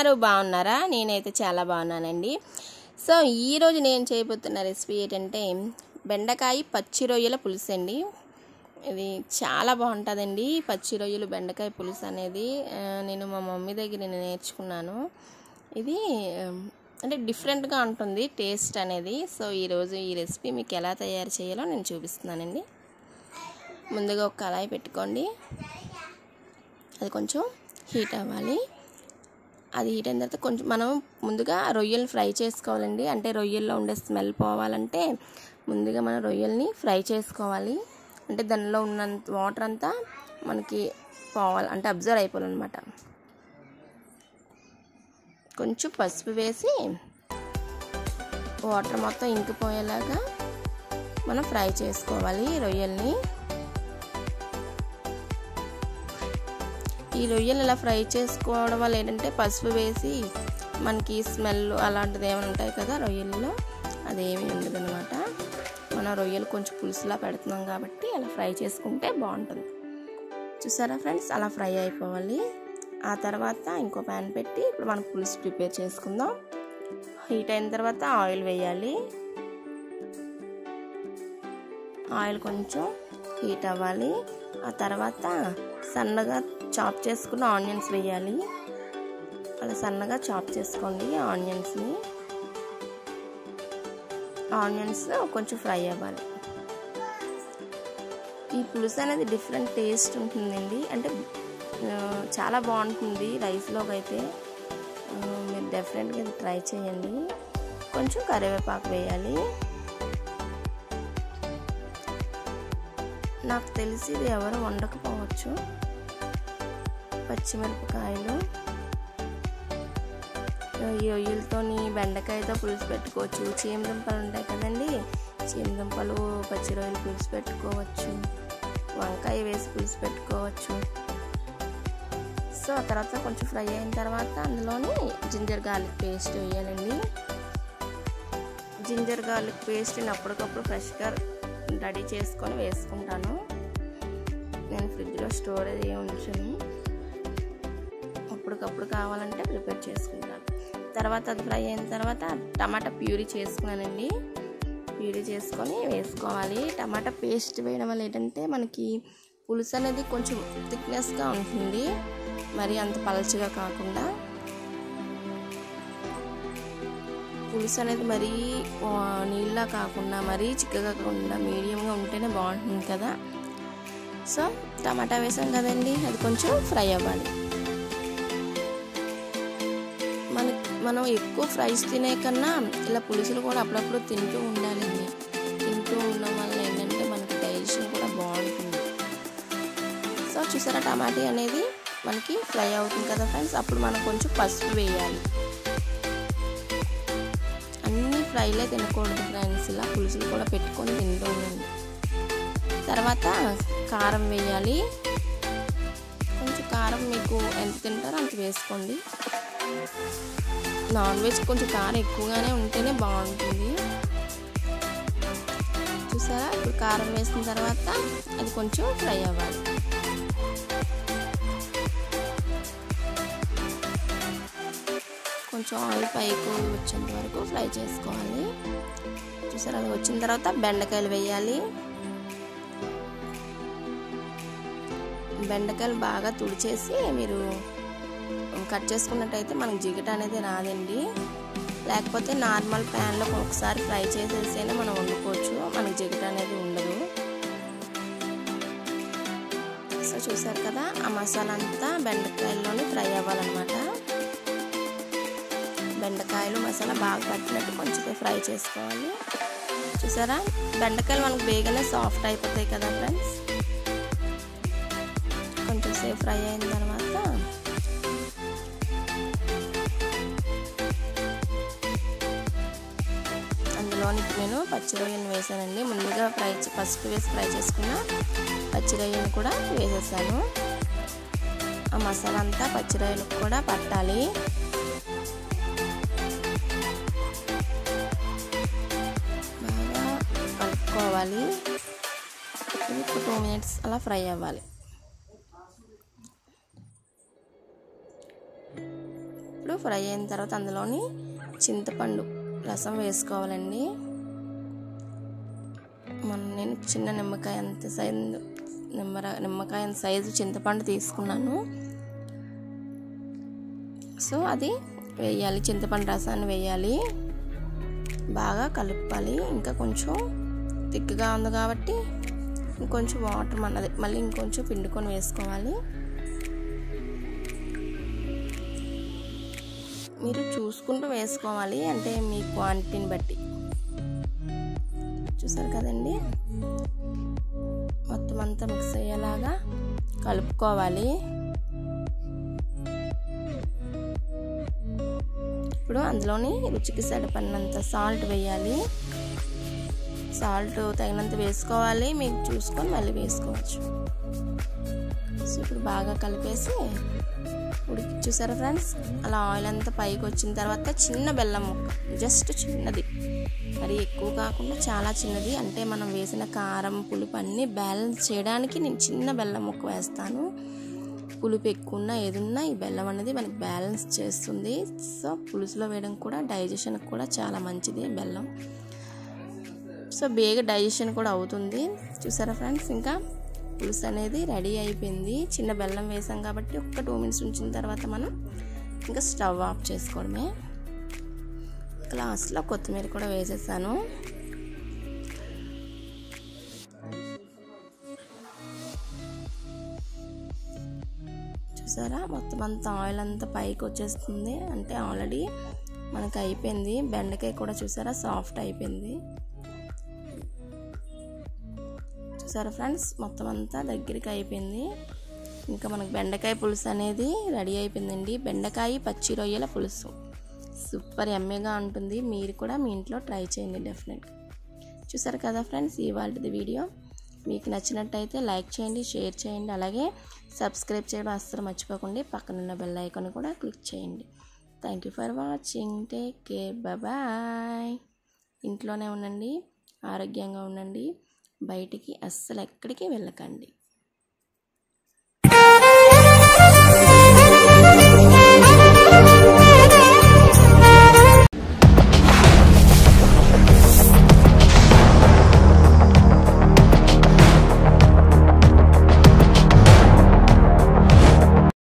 ఉన్నారు బాగున్నారా నేనైతే చాలా బాగున్నానండి సో ఈరోజు నేను చేయబోతున్న రెసిపీ ఏంటంటే బెండకాయ పచ్చి రొయ్యల పులుసు అండి ఇది చాలా బాగుంటుందండి పచ్చి రొయ్యలు బెండకాయ పులుసు అనేది ఆ, నేను మా మమ్మీ దగ్గర నేను నేర్చుకున్నాను ఇది ఆ, అంటే డిఫరెంట్గా ఉంటుంది టేస్ట్ అనేది సో ఈరోజు ఈ రెసిపీ మీకు ఎలా తయారు చేయాలో నేను చూపిస్తున్నానండి ముందుగా ఒక కళాయి పెట్టుకోండి అది కొంచెం హీట్ అవ్వాలి అది హీట్ అయిన తర్వాత కొంచెం మనం ముందుగా రొయ్యలు ఫ్రై చేసుకోవాలండి అంటే రొయ్యల్లో ఉండే స్మెల్ పోవాలంటే ముందుగా మనం రొయ్యల్ని ఫ్రై చేసుకోవాలి అంటే దానిలో ఉన్న వాటర్ అంతా మనకి పోవాలి అంటే అబ్జర్వ్ అయిపోవాలన్నమాట కొంచెం పసుపు వేసి వాటర్ మొత్తం ఇంకిపోయేలాగా మనం ఫ్రై చేసుకోవాలి రొయ్యల్ని ఈ రొయ్యలు ఇలా ఫ్రై చేసుకోవడం వల్ల ఏంటంటే పసుపు వేసి మనకి స్మెల్ అలాంటిది ఏమైనా ఉంటాయి కదా రొయ్యల్లో అదేమీ ఉండదు అనమాట మనం రొయ్యలు కొంచెం పులుసులా పెడుతున్నాం కాబట్టి అలా ఫ్రై చేసుకుంటే బాగుంటుంది చూసారా ఫ్రెండ్స్ అలా ఫ్రై అయిపోవాలి ఆ తర్వాత ఇంకో ప్యాన్ పెట్టి ఇప్పుడు మనం పులుసు ప్రిపేర్ చేసుకుందాం హీట్ అయిన తర్వాత ఆయిల్ వేయాలి ఆయిల్ కొంచెం హీట్ అవ్వాలి ఆ తర్వాత సన్నగా చాప్ చేసుకున్న ఆనియన్స్ వేయాలి అలా సన్నగా చాప్ చేసుకోండి ఆనియన్స్ని ఆనియన్స్ కొంచెం ఫ్రై అవ్వాలి ఈ పులుసు అనేది డిఫరెంట్ టేస్ట్ ఉంటుందండి అంటే చాలా బాగుంటుంది రైస్లోకి అయితే మీరు డెఫినెట్గా ట్రై చేయండి కొంచెం కరివేపాకు వేయాలి నాకు తెలిసి ఇది ఎవరు వండకపోవచ్చు పచ్చిమిరపకాయలు ఈ రొయ్యలతోని బెండకాయతో పులుసు పెట్టుకోవచ్చు చీమదుంపలు ఉంటాయి కదండి చీమదుంపలు పచ్చి రొయ్యలు పులుసు పెట్టుకోవచ్చు వంకాయ వేసి పులుసు పెట్టుకోవచ్చు సో ఆ తర్వాత కొంచెం ఫ్రై అయిన తర్వాత అందులోని జింజర్ గార్లిక్ పేస్ట్ వేయాలండి జింజర్ గార్లిక్ పేస్ట్ని అప్పటికప్పుడు ఫ్రెష్గా రెడీ చేసుకొని వేసుకుంటాను నేను ఫ్రిడ్జ్లో స్టోరేజ్ ఉంచాను అప్పటికప్పుడు కావాలంటే ప్రిపేర్ చేసుకుంటాను తర్వాత అది ఫ్రై అయిన తర్వాత టమాటా ప్యూరీ చేసుకున్నానండి ప్యూరీ చేసుకొని వేసుకోవాలి టమాటా పేస్ట్ వేయడం వల్ల ఏంటంటే మనకి పులుసు అనేది కొంచెం థిక్నెస్గా ఉంటుంది మరి అంత పలచగా కాకుండా పులుసు అనేది మరీ నీళ్ళ కాకుండా మరీ చిక్కగా కాకుండా మీడియంగా ఉంటేనే బాగుంటుంది కదా సో టమాటా వేసాం కదండి అది కొంచెం ఫ్రై అవ్వాలి మన మనం ఎక్కువ ఫ్రైస్ తినే కన్నా ఇలా పులుసులు కూడా అప్పుడప్పుడు తింటూ ఉండాలండి తింటూ ఉండడం వల్ల ఏంటంటే మనకి డైజెషన్ కూడా బాగుంటుంది సో చూసారా టమాటీ అనేది మనకి ఫ్రై అవుతుంది కదా ఫ్రెండ్స్ అప్పుడు మనం కొంచెం పసుపు వేయాలి అన్ని ఫ్రైలే తినకూడదు ఫ్రెండ్స్ ఇలా పులుసులు కూడా పెట్టుకొని తింటూ ఉండండి తర్వాత కారం వేయాలి కొంచెం కారం మీకు ఎంత తింటారో అంత వేసుకోండి నాన్ వెజ్ కొంచెం కారం ఎక్కువగానే ఉంటేనే బాగుంటుంది చూసారా ఇప్పుడు కారం వేసిన తర్వాత అది కొంచెం ఫ్రై అవ్వాలి కొంచెం ఆయిల్ పైకి వచ్చేంత వరకు ఫ్రై చేసుకోవాలి చూసారా అది వచ్చిన తర్వాత బెండకాయలు వేయాలి బెండకాయలు బాగా తుడిచేసి మీరు కట్ చేసుకున్నట్టయితే మనకు జిగట అనేది రాదండి లేకపోతే నార్మల్ ప్యాన్లో ఒకసారి ఫ్రై చేసేసైనా మనం వండుకోవచ్చు మనకు జిగట అనేది ఉండదు సో చూసారు కదా ఆ మసాలా అంతా బెండకాయల్లోనే ఫ్రై అవ్వాలన్నమాట బెండకాయలు మసాలా బాగా పట్టినట్టు కొంచెం ఫ్రై చేసుకోవాలి చూసారా బెండకాయలు మనకు బేగానే సాఫ్ట్ అయిపోతాయి కదా ఫ్రెండ్స్ కొంచెం సేపు ఫ్రై అయిన తర్వాత అందులోని నేను పచ్చి రొయ్యలు వేసానండి ముందుగా ఫ్రై పసుపు వేసి ఫ్రై చేసుకున్న పచ్చి రొయ్యలు కూడా వేసేసాను ఆ మసాలా అంతా పచ్చి రొయ్యలకు కూడా పట్టాలి బాగా కలుపుకోవాలి ఇది ఒక టూ మినిట్స్ అలా ఫ్రై అవ్వాలి ఇప్పుడు ఫ్రై అయిన తర్వాత అందులోని చింతపండు రసం వేసుకోవాలండి మన నేను చిన్న నిమ్మకాయ అంత సైజు నిమ్మర నిమ్మకాయ అంత సైజు చింతపండు తీసుకున్నాను సో అది వేయాలి చింతపండు రసాన్ని వేయాలి బాగా కలుపాలి ఇంకా కొంచెం థిక్గా ఉంది కాబట్టి ఇంకొంచెం వాటర్ మనది మళ్ళీ ఇంకొంచెం పిండుకొని వేసుకోవాలి మీరు చూసుకుంటూ వేసుకోవాలి అంటే మీ క్వాంటిటీని బట్టి చూసారు కదండి మొత్తం అంతా మిక్స్ అయ్యేలాగా కలుపుకోవాలి ఇప్పుడు అందులోని రుచికి సరిపడినంత సాల్ట్ వేయాలి సాల్ట్ తగినంత వేసుకోవాలి మీకు చూసుకొని మళ్ళీ వేసుకోవచ్చు సో ఇప్పుడు బాగా కలిపేసి ఉడికి చూసారా ఫ్రెండ్స్ అలా ఆయిల్ అంతా పైకి వచ్చిన తర్వాత చిన్న బెల్లం ముక్క జస్ట్ చిన్నది మరి ఎక్కువ కాకుండా చాలా చిన్నది అంటే మనం వేసిన కారం పులుపు అన్నీ బ్యాలెన్స్ చేయడానికి నేను చిన్న బెల్లం ముక్క వేస్తాను పులుపు ఎక్కువ ఉన్నా ఏదున్నా ఈ బెల్లం అనేది మనకి బ్యాలెన్స్ చేస్తుంది సో పులుసులో వేయడం కూడా డైజెషన్కి కూడా చాలా మంచిది బెల్లం సో బేగా డైజెషన్ కూడా అవుతుంది చూసారా ఫ్రెండ్స్ ఇంకా పులుసు అనేది రెడీ అయిపోయింది చిన్న బెల్లం వేసాం కాబట్టి ఒక్క టూ మినిట్స్ ఉంచిన తర్వాత మనం ఇంకా స్టవ్ ఆఫ్ చేసుకోవడమే లాస్ట్లో కొత్తిమీర కూడా వేసేసాను చూసారా మొత్తం అంతా ఆయిల్ అంతా పైకి వచ్చేస్తుంది అంటే ఆల్రెడీ మనకు అయిపోయింది బెండకాయ కూడా చూసారా సాఫ్ట్ అయిపోయింది చూసారా ఫ్రెండ్స్ మొత్తం అంతా దగ్గరికి అయిపోయింది ఇంకా మనకు బెండకాయ పులుసు అనేది రెడీ అయిపోయిందండి బెండకాయ పచ్చి రొయ్యల పులుసు సూపర్ ఎమ్మీగా ఉంటుంది మీరు కూడా మీ ఇంట్లో ట్రై చేయండి డెఫినెట్ చూసారు కదా ఫ్రెండ్స్ ఇవాళది వీడియో మీకు నచ్చినట్టయితే లైక్ చేయండి షేర్ చేయండి అలాగే సబ్స్క్రైబ్ చేయడం అస్సలు మర్చిపోకండి పక్కనున్న బెల్ ఐకాన్ కూడా క్లిక్ చేయండి thank you for watching take care bye ఇంట్లోనే ఉండండి ఆరోగ్యంగా ఉండండి బయటికి అస్సలు ఎక్కడికి వెళ్ళకండి